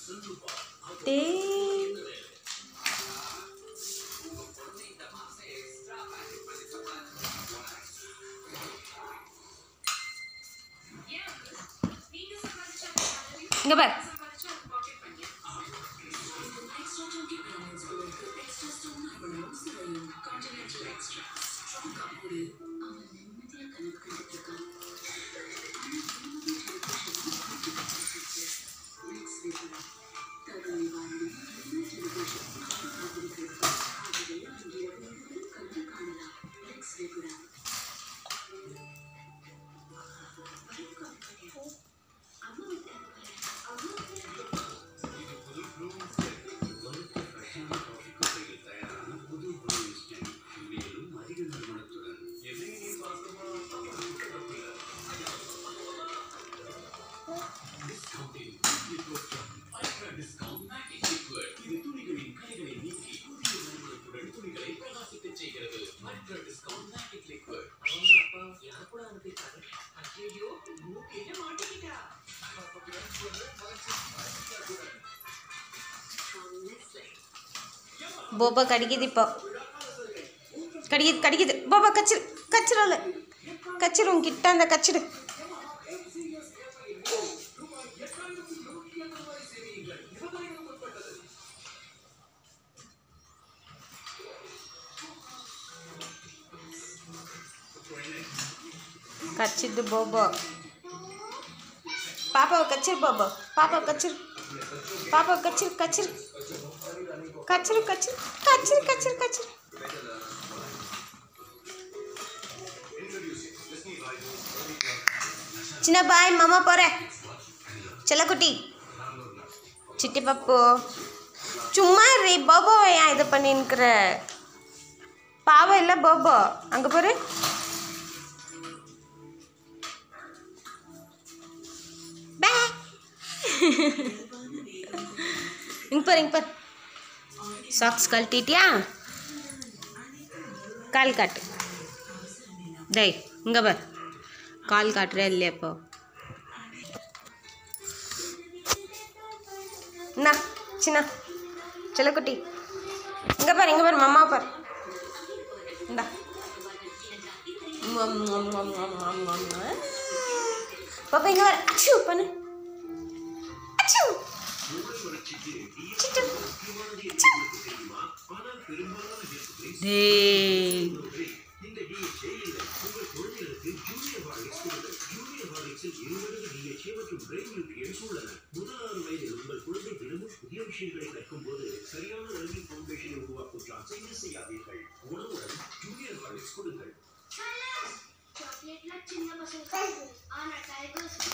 டேய் இங்க பார் போபா கடிக்குது இப்போ கடிக்குது கடிக்குது போபா கச்சிரு கச்சிரல கச்சிரும் கிட்ட அந்த கச்சிடு கச்சிது போபோ பாப்பாவை கச்சிரு போபோ பாப்பாவை கச்சிரு பாப்பாவை கச்சிரு கச்சிரு கச்சிரு கச்சிரு கச்சிரு கச்சிரு கச்சிரு சின்ன பாய் மாமா போகிறேன் செல்லக்குட்டி சிட்டி பப்பு சும்மா ரே போபோவை ஏன் இது பண்ணின்னுக்கிற பாவம் இல்லை போபோ அங்கே பாரு பே இங்க பாரு இங்க பாரு சாக்ஸ் கழட்டிட்டியா கால் காட்டு டேய் இங்கே பார் கால் காட்டுறே இல்லையா இப்போ என்ன சின்ன செல்லக்குட்டி இங்கே பாரு இங்கே பாரு மம்மா பார் இந்தா மம், மம், மம், மம், மம், மம், மம். பாப்பா இங்கே வர அச்சு பண்ணு அச்சு சிட்டு. அச்சு. டேய் చాక్లెట్ల చిన్న పసలు ఆన టైగర్స్